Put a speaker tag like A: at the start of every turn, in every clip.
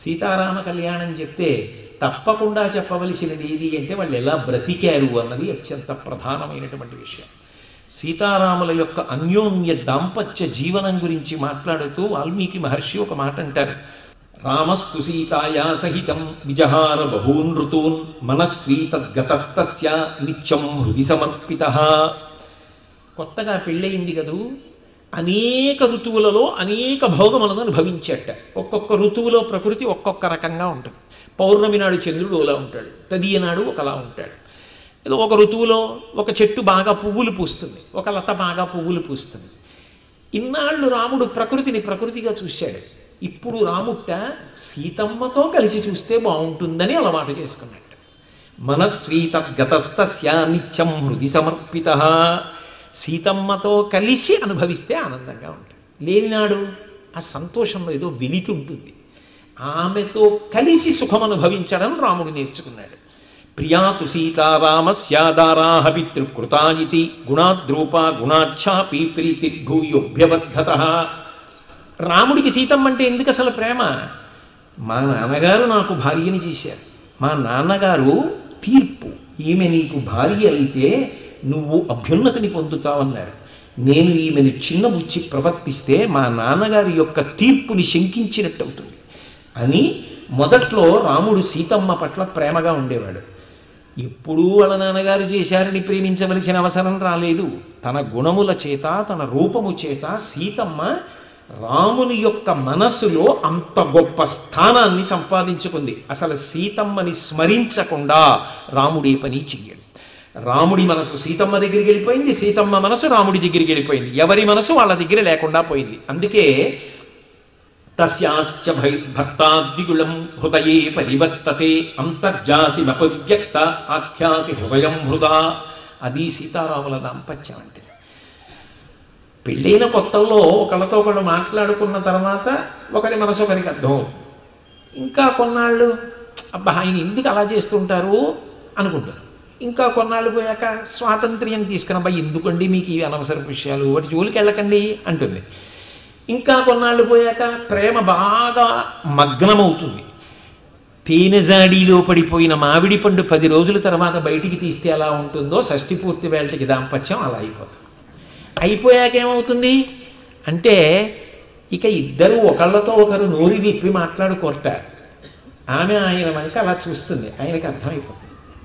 A: సీతారామ కళ్యాణం చెప్తే తప్పకుండా చెప్పవలసినది ఏది అంటే వాళ్ళు ఎలా బ్రతికారు అన్నది అత్యంత ప్రధానమైనటువంటి విషయం సీతారాముల యొక్క అన్యోన్య దాంపత్య జీవనం గురించి మాట్లాడుతూ వాల్మీకి మహర్షి ఒక మాట అంటారు రామస్తు సీతాయా సహితం విజహార బహూన్ ఋతూన్ మనస్వీ తద్గతస్తస్య నిత్యం హృది సమర్పిత కొత్తగా పెళ్ళయింది కదూ అనేక ఋతువులలో అనేక భోగములను అనుభవించట ఒక్కొక్క ఋతువులో ప్రకృతి ఒక్కొక్క రకంగా ఉంటుంది పౌర్ణమి నాడు చంద్రుడు ఒకలా ఉంటాడు తదియ నాడు ఒకలా ఉంటాడు ఏదో ఒక ఋతువులో ఒక చెట్టు బాగా పువ్వులు పూస్తుంది ఒక లత బాగా పువ్వులు పూస్తుంది ఇన్నాళ్ళు రాముడు ప్రకృతిని ప్రకృతిగా చూశాడు ఇప్పుడు రాముట్ట సీతమ్మతో కలిసి చూస్తే బాగుంటుందని అలవాటు చేసుకున్నట్టు మనస్వీతద్గతస్తస్య నిత్యం హృది సమర్పిత సీతమ్మతో కలిసి అనుభవిస్తే ఆనందంగా ఉంటుంది లేనినాడు ఆ సంతోషంలో ఏదో వెలితి ఉంటుంది ఆమెతో కలిసి సుఖం అనుభవించడం రాముడు నేర్చుకున్నాడు ప్రియాతు సీతారామస్యాదారాహ పితృకృతాయితి గుణాద్రూప గుణాఛాపి ప్రీతిర్భూయోభ్యబద్ధత రాముడికి సీతమ్మ అంటే ఎందుకు అసలు ప్రేమ మా నాన్నగారు నాకు భార్యని చేశారు మా నాన్నగారు తీర్పు ఈమె నీకు భార్య అయితే నువ్వు అభ్యున్నతిని పొందుతావన్నారు నేను ఈమెను చిన్నబుచ్చి ప్రవర్తిస్తే మా నాన్నగారి యొక్క తీర్పుని శంకించినట్టు అవుతుంది అని మొదట్లో రాముడు సీతమ్మ పట్ల ప్రేమగా ఉండేవాడు ఎప్పుడూ వాళ్ళ నాన్నగారు చేశారని ప్రేమించవలసిన అవసరం రాలేదు తన గుణముల చేత తన రూపము చేత సీతమ్మ రాముని యొక్క మనస్సులో అంత గొప్ప స్థానాన్ని సంపాదించుకుంది అసలు సీతమ్మని స్మరించకుండా రాముడే పని చెయ్యడు రాముడి మనసు సీతమ్మ దగ్గరికి వెళ్ళిపోయింది సీతమ్మ మనసు రాముడి దగ్గరికి వెళ్ళిపోయింది ఎవరి మనసు వాళ్ళ దగ్గర లేకుండా పోయింది అందుకే తస్యాశ్చ భై భర్తాద్విగుళం హృదయే పరివర్తతే అంతర్జాతిమపవ్యక్త ఆఖ్యాతి హృదయం హృదా అది సీతారాముల దాంపత్యం అంటే పెళ్ళైన కొత్తల్లో ఒకళ్ళతో ఒకళ్ళు మాట్లాడుకున్న తర్వాత ఒకరి మనసు ఒకరికి అర్థం అవుతుంది. ఇంకా కొన్నాళ్ళు అబ్బా ఆయన ఎందుకు అలా చేస్తుంటారు అనుకుంటారు ఇంకా కొన్నాళ్ళు పోయాక స్వాతంత్ర్యం తీసుకుని అబ్బా ఎందుకండి మీకు ఈ అనవసర విషయాలు వాటి జోలికి వెళ్ళకండి అంటుంది ఇంకా కొన్నాళ్ళు పోయాక ప్రేమ బాగా మగ్నమవుతుంది తేనెజాడీలో పడిపోయిన మామిడి పండు పది రోజుల తర్వాత బయటికి తీస్తే ఎలా ఉంటుందో షష్ఠి పూర్తి వేళకి దాంపత్యం అలా అయిపోతుంది అయిపోయాక ఏమవుతుంది అంటే ఇక ఇద్దరు ఒకళ్ళతో ఒకరు నోరు విప్పి మాట్లాడుకోరట ఆమె ఆయన వంక అలా చూస్తుంది ఆయనకి అర్థమైపోతుంది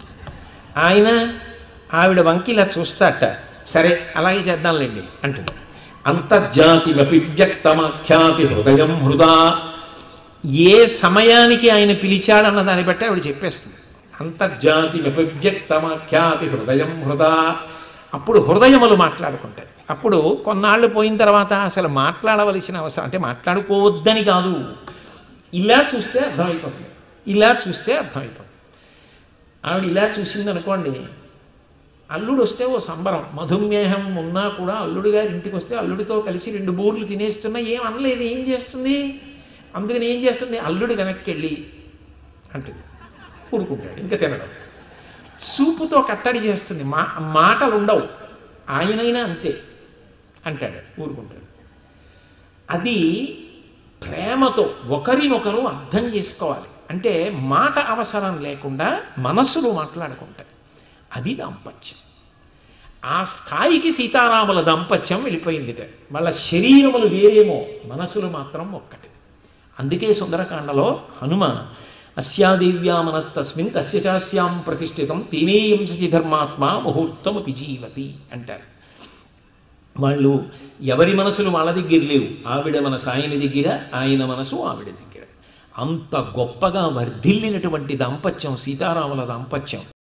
A: ఆయన ఆవిడ వంకి ఇలా చూస్తాట సరే అలాగే చేద్దాంలేండి అంటుంది అంతర్జాతిమపి వ్యక్తమాఖ్యాతి హృదయం హృదా ఏ సమయానికి ఆయన పిలిచాడన్న దాన్ని బట్టి ఆవిడ చెప్పేస్తుంది అంతర్జాతిమపి వ్యక్తమాఖ్యాతి హృదయం హృదా అప్పుడు హృదయములు మాట్లాడుకుంటాయి అప్పుడు కొన్నాళ్ళు పోయిన తర్వాత అసలు మాట్లాడవలసిన అవసరం అంటే మాట్లాడుకోవద్దని కాదు ఇలా చూస్తే అర్థమైపోతుంది ఇలా చూస్తే అర్థమైపోతుంది ఆవిడ ఇలా చూసింది అనుకోండి అల్లుడు వస్తే ఓ సంబరం మధుమేహం ఉన్నా కూడా అల్లుడు గారి ఇంటికి వస్తే అల్లుడితో కలిసి రెండు బోర్లు తినేస్తున్నా ఏం అనలేదు ఏం చేస్తుంది అందుకని ఏం చేస్తుంది అల్లుడు వెనక్కి వెళ్ళి అంటుంది ఊరుకుంటాడు ఇంకా తినడం చూపుతో కట్టడి చేస్తుంది మా మాటలు ఉండవు ఆయనైనా అంతే అంటాడు ఊరుకుంటాడు అది ప్రేమతో ఒకరినొకరు అర్థం చేసుకోవాలి అంటే మాట అవసరం లేకుండా మనస్సులు మాట్లాడుకుంటాయి అది దాంపత్యం ఆ స్థాయికి సీతారాముల దాంపత్యం వెళ్ళిపోయిందిట వాళ్ళ శరీరములు వేరేమో మనసులు మాత్రం ఒక్కటి అందుకే సుందరకాండలో హనుమ అస్యాదేవ్యా మనస్తస్మిన్ తస్య చాస్యాం ప్రతిష్ఠితం తేనేయం సచి ధర్మాత్మ ముహూర్తమపి జీవతి అంటారు వాళ్ళు ఎవరి మనసులు వాళ్ళ దగ్గర లేవు ఆవిడ మనసు ఆయన దగ్గర ఆయన మనసు ఆవిడ దగ్గర అంత గొప్పగా వర్ధిల్లినటువంటి దాంపత్యం సీతారాముల దాంపత్యం